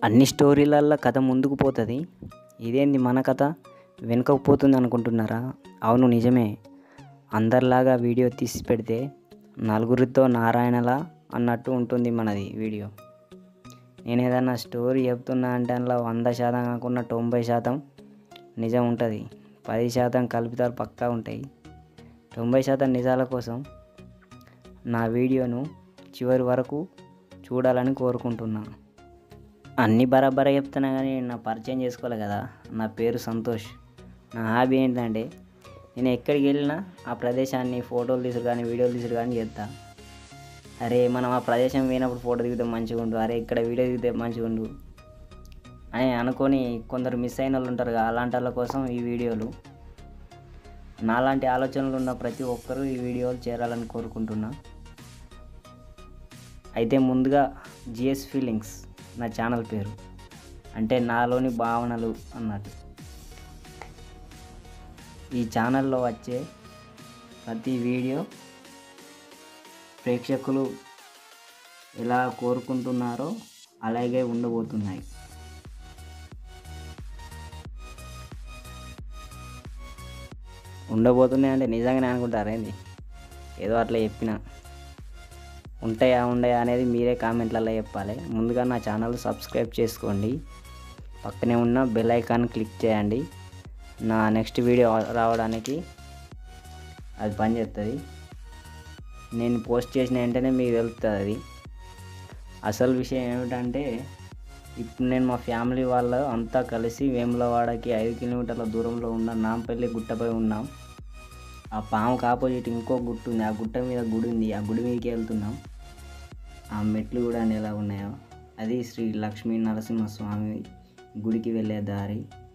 అన్ని స్టోరీలల్లో కథ ముందుకు పోతుంది ఇదేంది మన కథ వెనుకకు పోతుంది అనుకుంటున్నారా అవును నిజమే అందరిలాగా వీడియో తీసి పెడితే నలుగురితో నారాయణలా అన్నట్టు ఉంటుంది మనది వీడియో నేను ఏదన్నా స్టోరీ చెప్తున్నా అంటే అందులో వంద శాతం కాకుండా తొంభై శాతం నిజం ఉంటుంది పది శాతం కల్పితాలు పక్కా ఉంటాయి తొంభై శాతం నిజాల కోసం నా వీడియోను చివరి వరకు చూడాలని కోరుకుంటున్నా అన్నీ బరాబరా చెప్తున్నా కానీ నా పరిచయం చేసుకోవాలి కదా నా పేరు సంతోష్ నా హాబీ ఏంటంటే నేను ఎక్కడికి వెళ్ళినా ఆ ప్రదేశాన్ని ఫోటోలు తీసుడు కానీ వీడియోలు తీసుడు కానీ చేస్తా అరే మనం ఆ ప్రదేశం పోయినప్పుడు ఫోటో దిగితే మంచిగా ఉండు అరే ఇక్కడ వీడియో దిగితే మంచిగా ఉండు అని అనుకొని కొందరు మిస్ అయిన వాళ్ళు ఉంటారు కదా అలాంటి వాళ్ళ కోసం ఈ వీడియోలు నాలాంటి ఆలోచనలు ఉన్న ప్రతి ఒక్కరూ ఈ వీడియోలు చేరాలని కోరుకుంటున్నా అయితే ముందుగా జిఎస్ ఫీలింగ్స్ నా ఛానల్ పేరు అంటే నాలోని భావనలు అన్నట్టు ఈ ఛానల్లో వచ్చే ప్రతి వీడియో ప్రేక్షకులు ఎలా కోరుకుంటున్నారో అలాగే ఉండబోతున్నాయి ఉండబోతున్నాయి అంటే నిజంగానే అనుకుంటారేంది ఏదో అట్లా చెప్పిన ఉంటాయా ఉండయా అనేది మీరే కామెంట్లలో చెప్పాలి ముందుగా నా ఛానల్ సబ్స్క్రైబ్ చేసుకోండి పక్కనే ఉన్న బెల్ ఐకాన్ క్లిక్ చేయండి నా నెక్స్ట్ వీడియో రావడానికి అది పనిచేస్తుంది నేను పోస్ట్ చేసిన వెంటనే మీకు తెలుస్తుంది అది అసలు విషయం ఏమిటంటే ఇప్పుడు నేను మా ఫ్యామిలీ వాళ్ళ అంతా కలిసి వేములవాడకి ఐదు కిలోమీటర్ల దూరంలో ఉన్న నాంపల్లి గుట్టపై ఉన్నాం ఆ పాముకి ఆపోజిట్ ఇంకో గుట్ట ఉంది ఆ గుట్ట మీద గుడి ఉంది ఆ గుడి మీదకి వెళ్తున్నాం ఆ మెట్లు కూడా ఎలా ఉన్నాయో అది శ్రీ లక్ష్మీ నరసింహస్వామి గుడికి వెళ్ళే దారి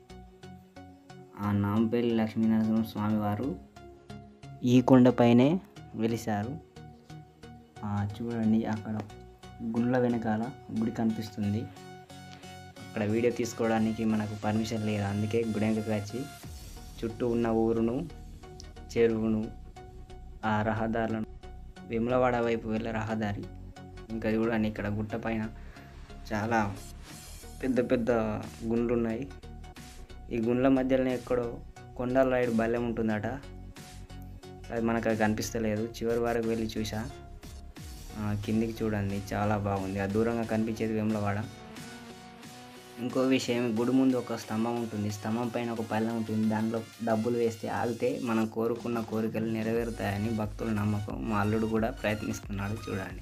ఆ నాంపల్లి లక్ష్మీ నరసింహస్వామి వారు ఈ కొండపైనే వెలిశారు ఆ చూడండి అక్కడ గుండ్ల వెనకాల గుడి కనిపిస్తుంది అక్కడ వీడియో తీసుకోవడానికి మనకు పర్మిషన్ లేదు అందుకే గుడి వెనకకి వచ్చి చుట్టూ ఉన్న ఊరును చెరువును ఆ రహదారులను విమలవాడ వైపు వెళ్ళే రహదారి ఇంకా చూడండి ఇక్కడ గుట్ట పైన చాలా పెద్ద పెద్ద గుండ్లు ఉన్నాయి ఈ గుండ్ల మధ్యలోనే ఎక్కడో కొండల రైడ్ బల్లెం ఉంటుందట అది మనకు అది కనిపిస్తలేదు చివరి వరకు వెళ్ళి చూసా ఆ, కిందికి చూడండి చాలా బాగుంది ఆ దూరంగా కనిపించేది వేములవాడ ఇంకో విషయం గుడి ముందు ఒక స్తంభం ఉంటుంది స్తంభం పైన ఒక పల్లెం ఉంటుంది దాంట్లో డబ్బులు వేస్తే ఆగితే మనం కోరుకున్న కోరికలు నెరవేరుతాయని భక్తుల నమ్మకం మా అల్లుడు కూడా ప్రయత్నిస్తున్నాడు చూడండి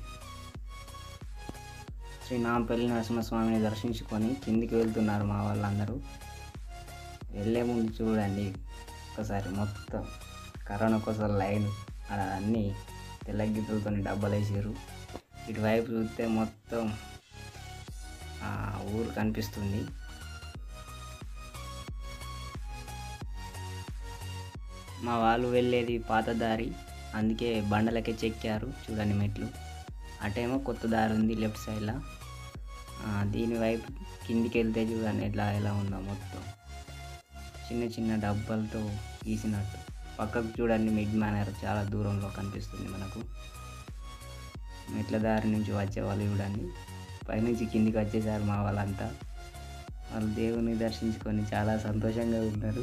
శ్రీ నాంపల్లి నరసింహస్వామిని దర్శించుకొని కిందికి వెళ్తున్నారు మా వాళ్ళందరూ వెళ్ళే ముందు చూడండి ఒకసారి మొత్తం కరోనా కోసం లైన్ ఆడ అన్నీ తెల్ల గిద్దలతో డబ్బాలు వేసారు ఇటువైపు చూస్తే మొత్తం ఆ ఊరు కనిపిస్తుంది మా వాళ్ళు వెళ్ళేది పాత దారి అందుకే బండలకే చెక్కారు చూడండి మెట్లు అటేమో కొత్త దారి ఉంది లెఫ్ట్ సైడ్లో దీని వైపు కిందికి వెళ్తే చూడండి ఎట్లా ఎలా ఉందో మొత్తం చిన్న చిన్న డబ్బాలతో గీసినట్టు పక్కకు చూడండి మిడ్ మేనర్ చాలా దూరంలో కనిపిస్తుంది మనకు మెట్ల దారి నుంచి వచ్చే వాళ్ళు చూడండి పైనుంచి కిందికి వచ్చేసారు మా వాళ్ళంతా వాళ్ళు దేవుని దర్శించుకొని చాలా సంతోషంగా ఉన్నారు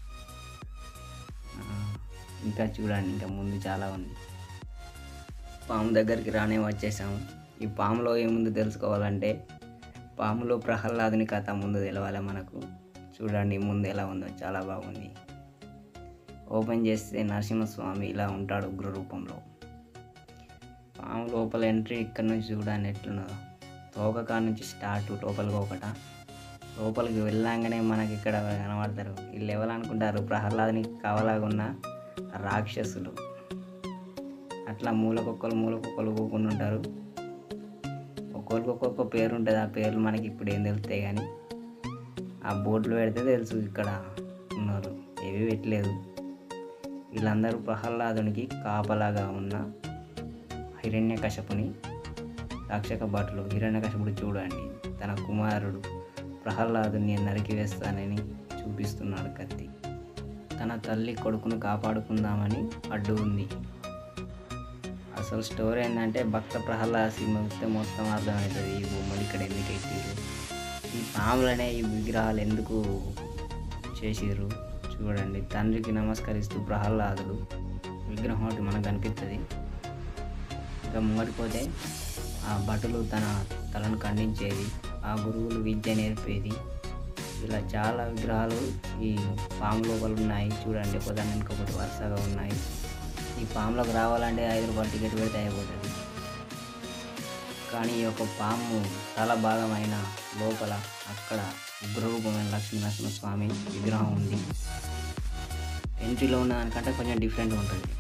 ఆ, ఇంకా చూడండి ఇంకా ముందు చాలా ఉంది పాము దగ్గరికి రానే వచ్చేసాము ఈ పాములో ఏముందో తెలుసుకోవాలంటే పాములో ప్రహ్లాదుని కథ ముందు తెలవాలి మనకు చూడండి ముందు ఎలా ఉందో చాలా బాగుంది ఓపెన్ చేస్తే నరసింహస్వామి ఇలా ఉంటాడు ఉగ్ర రూపంలో పాము లోపల ఎంట్రీ ఇక్కడ నుంచి చూడండి ఎట్లున్నదో తోక కాడ నుంచి స్టార్ట్ లోపలికి ఒకట లోపలికి వెళ్ళంగానే మనకి ఇక్కడ కనబడతారు వీళ్ళు ఎవరనుకుంటారు ప్రహ్లాదుని కావలాగా ఉన్న రాక్షసులు అట్లా మూలకొక్కరు మూలకొక్కరు కూకుండా ఉంటారు ఒక్కొక్కరికి ఒక్కొక్క పేరు ఉంటుంది ఆ పేర్లు మనకి ఇప్పుడు ఏం తెలుస్తాయి కానీ ఆ బోర్డులో పెడితే తెలుసు ఇక్కడ ఉన్నారు ఏవి పెట్టలేదు వీళ్ళందరూ ప్రహ్లాదునికి కాపలాగా ఉన్న హిరణ్యకశపుని రక్షక భటులు హిరణ్యకశపుడు చూడండి తన కుమారుడు ప్రహ్లాదుని నరికి వేస్తానని చూపిస్తున్నాడు కత్తి తన తల్లి కొడుకును కాపాడుకుందామని అడ్డు ఉంది అసలు స్టోరీ ఏంటంటే భక్త ప్రహ్లాద సినిమా చూస్తే మొత్తం అర్థమవుతుంది ఈ బొమ్మలు ఇక్కడ ఎందుకు ఎట్టిరు ఈ పాములనే ఈ విగ్రహాలు ఎందుకు చేసిర్రు చూడండి తండ్రికి నమస్కరిస్తూ ప్రహ్లాదుడు విగ్రహం ఒకటి మనకు కనిపిస్తుంది ఇంకా ముంగటిపోతే ఆ భటులు తన తలను ఖండించేది ఆ గురువులు విద్య నేర్పేది ఇలా చాలా విగ్రహాలు ఈ పాము లోపల ఉన్నాయి చూడండి ఒకదాని ఇంకొకటి వరుసగా ఉన్నాయి ఈ పాములకు రావాలంటే ఐదు రూపాయలు టికెట్ పెడితే అయిపోతుంది కానీ ఈ యొక్క పాము తల భాగమైన లోపల అక్కడ ఉగ్రరూపమైన లక్ష్మీ నరసింహస్వామి విగ్రహం ఉంది ఎంట్రీలో ఉన్న దానికంటే కొంచెం డిఫరెంట్ ఉంటుంది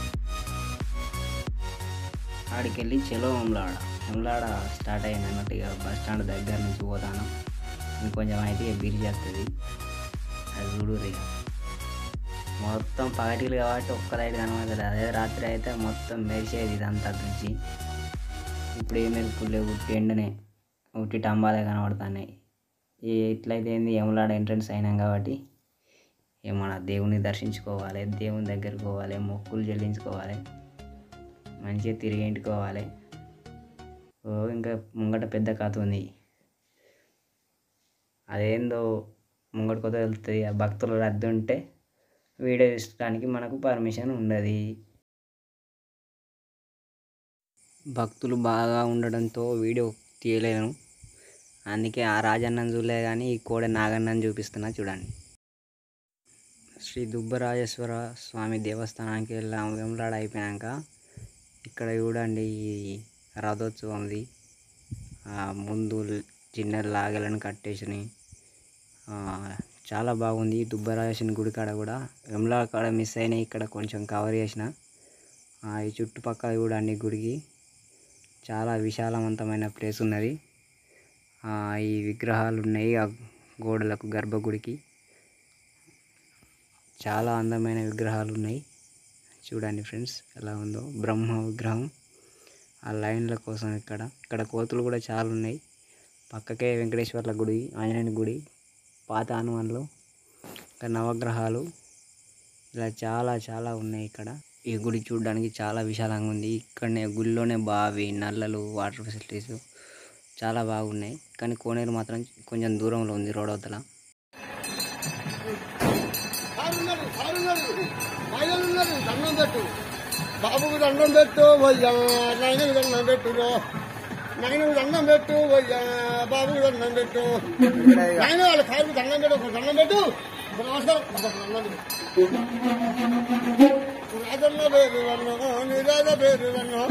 ఆడికి వెళ్ళి చెలో హెమ్లాడ హెమ్లాడ స్టార్ట్ అయింది అన్నట్టుగా బస్ స్టాండ్ దగ్గర నుంచి పోతాను ఇంకొంచెం అయితే ఇక బిరి చేస్తుంది అది చూడురు ఇక మొత్తం పగటిలు కాబట్టి ఒక్క లైట్ కనబడుతుంది అదే రాత్రి అయితే మొత్తం మెరిసేది ఇదంతా బ్రిడ్జి ఇప్పుడు ఏ మెరుపులు లేవు ఉట్టి ఎండనే ఉట్టి టంబాలే కనబడుతున్నాయి ఈ ఇట్లయితే ఏంది యములాడ ఎంట్రన్స్ అయినాం కాబట్టి ఏమన్నా దేవుని దర్శించుకోవాలి దేవుని దగ్గరికి పోవాలి మొక్కులు చెల్లించుకోవాలి మంచిగా తిరిగి ఇంటికోవాలి ఓ ఇంకా ముంగట పెద్ద కథ ఉంది అదేందో ముంగట కొత్త వెళ్తుంది ఆ భక్తులు రద్దు ఉంటే వీడియో తీసడానికి మనకు పర్మిషన్ ఉండదు భక్తులు బాగా ఉండడంతో వీడియో తీయలేను అందుకే ఆ రాజన్నను చూడలే కానీ ఈ కోడ నాగన్నని చూపిస్తున్నా చూడండి శ్రీ దుబ్బరాజేశ్వర స్వామి దేవస్థానానికి వెళ్ళాం వెంలాడ అయిపోయాక ఇక్కడ చూడండి ఈ రథోత్సవంది ఆ ముందు చిన్న లాగలను కట్టేసినాయి ఆ, చాలా బాగుంది ఈ దుబ్బరాజేశ్వరి గుడి కాడ కూడా వెమ్లాడ కాడ మిస్ అయినాయి ఇక్కడ కొంచెం కవర్ చేసిన ఆ, ఈ చుట్టుపక్కల చూడండి గుడికి చాలా విశాలవంతమైన ప్లేస్ ఉన్నది ఆ, ఈ విగ్రహాలు ఉన్నాయి ఆ గోడలకు గర్భగుడికి చాలా అందమైన విగ్రహాలు ఉన్నాయి చూడండి ఫ్రెండ్స్ ఎలా ఉందో బ్రహ్మ విగ్రహం ఆ లైన్ల కోసం ఇక్కడ ఇక్కడ కోతులు కూడా చాలా ఉన్నాయి పక్కకే వెంకటేశ్వర్ల గుడి ఆంజనేయుని గుడి పాత హనుమాన్లు ఇంకా నవగ్రహాలు ఇలా చాలా చాలా ఉన్నాయి ఇక్కడ ఈ గుడి చూడడానికి చాలా విశాలంగా ఉంది ఇక్కడనే గుడిలోనే బావి నల్లలు వాటర్ ఫెసిలిటీస్ చాలా బాగున్నాయి కానీ కోనేరు మాత్రం కొంచెం దూరంలో ఉంది రోడ్ అవతల సారున్నారు సారున్నారు మహిళలు ఉన్నారు దండం పెట్టు బాబుకు దండం పెట్టు పోయ్యా నాయనకు దండం పెట్టురో నాయనకు దండం పెట్టు పోయ్యా బాబుకు దండం పెట్టు నాయన వాళ్ళ కారుకు దండం పెట్టు ఒక దండం పెట్టు ఒక నమస్కారం ఒక దండం పెట్టు రాజన్న పేరు వన్నో నీ రాజ పేరు వన్నో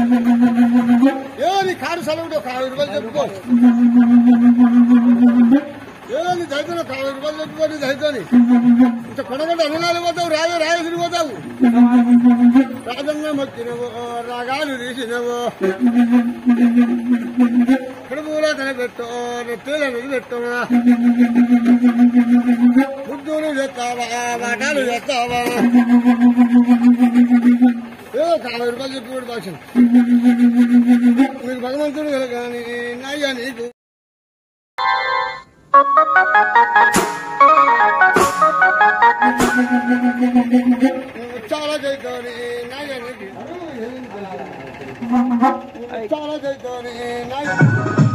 ఏ నీ కారు సెలవుడు ఒక యాభై రూపాయలు చెప్పుకో ఏ నీ దైతం ఒక యాభై రూపాయలు చెప్పుకో నీ దైతాన్ని ఇంత కొనగొండ అనునాలు పోతావు రాజు రాయసుడు పోతావు రాజన్న మొక్కినవు రాగాలు తీసినవు కుడుపులో కనిపెట్టు నెత్తిలను పెట్టవా బుద్ధులు చెప్తావా వాటాలు చెప్తావా ఏ యాభై రూపాయలు చెప్పి కూడా భాష మీరు భగవంతుడు కదా కానీ నాయ్యా నీకు చాలా చైతోని నాయ్యా నీకు చాలా చైతోని నాయ్య